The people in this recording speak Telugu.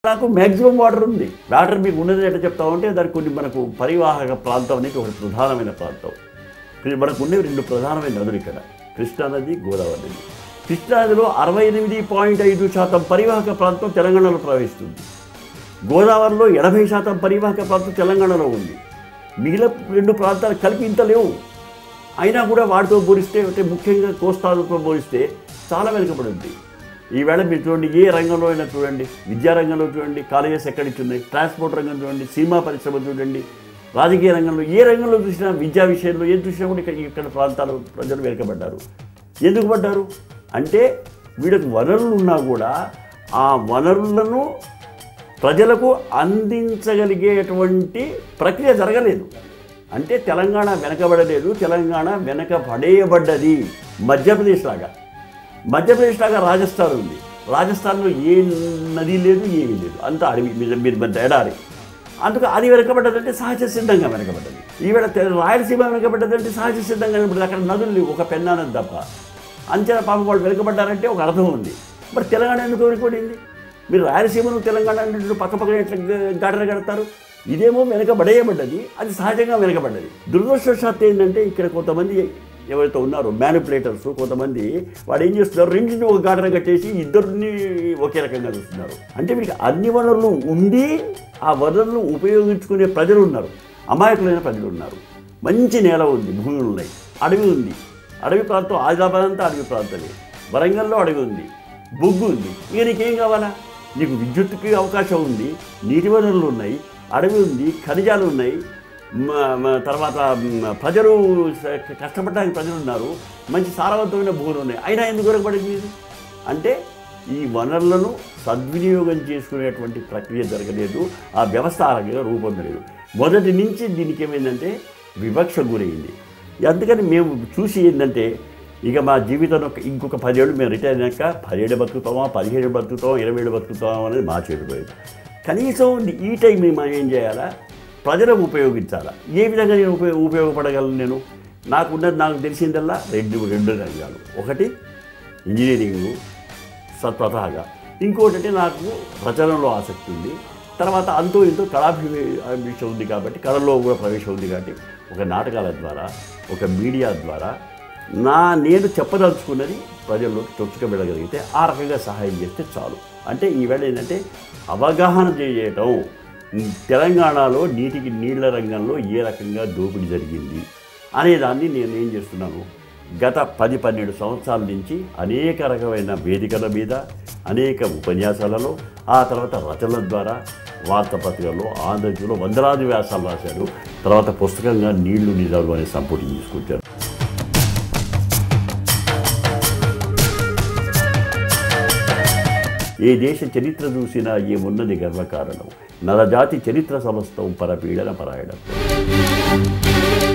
నాకు మ్యాక్సిమం వాటర్ ఉంది వాటర్ మీకు ఉన్నది ఎట్లా చెప్తామంటే దానికి కొన్ని మనకు పరివాహక ప్రాంతం అనేది ఒకటి ప్రధానమైన ప్రాంతం ఇక్కడ మనకు ఉండేవి రెండు ప్రధానమైన నదులు ఇక్కడ కృష్ణా నది గోదావరి నది కృష్ణా నదిలో అరవై ఎనిమిది పాయింట్ ఐదు శాతం పరివాహక ప్రాంతం తెలంగాణలో ప్రవహిస్తుంది గోదావరిలో ఎనభై శాతం పరివాహక ప్రాంతం తెలంగాణలో ఉంది మిగిలిన రెండు ప్రాంతాలు కలిపి ఇంత లేవు అయినా కూడా వాటితో పోలిస్తే అంటే ముఖ్యంగా కోస్తాలతో పోలిస్తే చాలా వెనుకబడి ఉంది ఈవేళ మీరు చూడండి ఏ రంగంలో అయినా చూడండి విద్యారంగంలో చూడండి కాలేజెస్ ఎక్కడికి ఉన్నాయి ట్రాన్స్పోర్ట్ రంగం చూడండి సినిమా పరిశ్రమ చూడండి రాజకీయ రంగంలో ఏ రంగంలో చూసినా విద్యా విషయంలో ఏం చూసినా కూడా ఇక్కడ ఇక్కడ ప్రాంతాల ప్రజలు వెనుకబడ్డారు ఎందుకు పడ్డారు అంటే వీళ్ళకి వనరులు ఉన్నా కూడా ఆ వనరులను ప్రజలకు అందించగలిగేటువంటి ప్రక్రియ జరగలేదు అంటే తెలంగాణ వెనకబడలేదు తెలంగాణ వెనకబడేయబడ్డది మధ్యప్రదేశ్ లాగా మధ్యప్రదేశ్ లాగా రాజస్థాన్ ఉంది రాజస్థాన్లో ఏ నది లేదు ఏమీ లేదు అంత అడవి మీరు మీరు పెద్ద ఎడారి అందుకు అది వెనకబడ్డదంటే సహజ సిద్ధంగా వెనకబడ్డది ఈవేళ తె- రాయలసీమ వెనకబడ్డదంటే సహజ సిద్ధంగా వెనకబడ్డది అక్కడ నదులు లేవు ఒక పెన్నానది తప్ప అంచనా పాపం వాళ్ళు వెనకబడ్డారంటే ఒక అర్థం ఉంది మరి తెలంగాణ ఎందుకు వెనుకబడింది మీరు రాయలసీమను తెలంగాణ అంటే పక్క పక్కన ఎట్లా గాటన కడతారు ఇదేమో వెనకబడేయబడ్డది అది సహజంగా వెనకబడ్డది దురదృష్టవశాత్తు ఏంటంటే ఇక్కడ కొంతమంది ఎవరైతే ఉన్నారో మ్యానిపులేటర్స్ కొంతమంది వాడు ఏం చేస్తున్నారు రెండింటిని ఒక గాటన కట్టేసి ఇద్దరిని ఒకే రకంగా చూస్తున్నారు అంటే మీకు అన్ని వనరులు ఉండి ఆ వనరులను ఉపయోగించుకునే ప్రజలు ఉన్నారు అమాయకులైన ప్రజలు ఉన్నారు మంచి నేల ఉంది భూములు ఉన్నాయి అడవి ఉంది అడవి ప్రాంతం ఆదిలాబాద్ అంతా అడవి ప్రాంతమే వరంగల్లో అడవి ఉంది బొగ్గు ఉంది ఇక నీకేం కావాలా నీకు విద్యుత్తుకి అవకాశం ఉంది నీటి వనరులు ఉన్నాయి అడవి ఉంది ఖనిజాలు ఉన్నాయి మ- మ- తర్వాత మ, ప్రజలు స- కష్టపడడానికి ప్రజలు ఉన్నారు మంచి సారవంతమైన భూములు ఉన్నాయి అయినా ఎందుకు వెనకబడింది ఇది అంటే ఈ వనరులను సద్వినియోగం చేసుకునేటువంటి ప్రక్రియ జరగలేదు ఆ వ్యవస్థ ఆ రకంగా రూపొందలేదు మొదటి నుంచి దీనికి ఏమైందంటే వివక్ష గురైంది అందుకని మేము చూసి ఏంటంటే ఇక మా జీవితం ఒక- ఇంకొక పదేళ్ళు మేము రిటైర్ అయినాక పదిహేడు బతుకుతామా పదిహేడు బతుకుతామా ఇరవై ఏడు బతుకుతామా అనేది మా చేతిలో లేదు కనీసం ఈ టైం మనం ఏం చేయాలా ప్రజలకు ఉపయోగించాలా ఏ విధంగా నేను ఉపయోగ ఉపయోగపడగలను నేను నాకున్నది నాకు తెలిసిందల్లా రెండు రెండు రంగాలు ఒకటి ఇంజనీరింగు స్వతహాగా ఇంకోటి నాకు రచనలో ఆసక్తి ఉంది తర్వాత అంతో ఇంతో కళాభిషం ఉంది కాబట్టి కళలో కూడా ప్రవేశం ఉంది కాబట్టి ఒక నాటకాల ద్వారా ఒక మీడియా ద్వారా నా నేను చెప్పదలుచుకున్నది ప్రజల్లోకి చొచ్చుకబెడగలిగితే ఆ రకంగా సహాయం చేస్తే చాలు అంటే ఈవేళ ఏంటంటే అవగాహన చేయటం ఉమ్, తెలంగాణలో నీటికి నీళ్ల రంగంలో ఏ రకంగా దోపిడీ జరిగింది అనేదాన్ని నేను ఏం చేస్తున్నాను గత పది పన్నెండు సంవత్సరాల నుంచి అనేక రకమైన వేదికల మీద అనేక ఉపన్యాసాలలో ఆ తర్వాత రచనల ద్వారా వార్తాపత్రికల్లో ఆంధ్రజ్యోతిలో వందలాది వ్యాసాలు రాశారు తర్వాత పుస్తకంగా నీళ్లు నిజాలు అనే సంపుటి తీసుకొచ్చారు ఏ దేశ చరిత్ర చూసినా ఏమున్నది గర్వకారణం నరజాతి చరిత్ర సమస్తం పరపీడన పరాయణం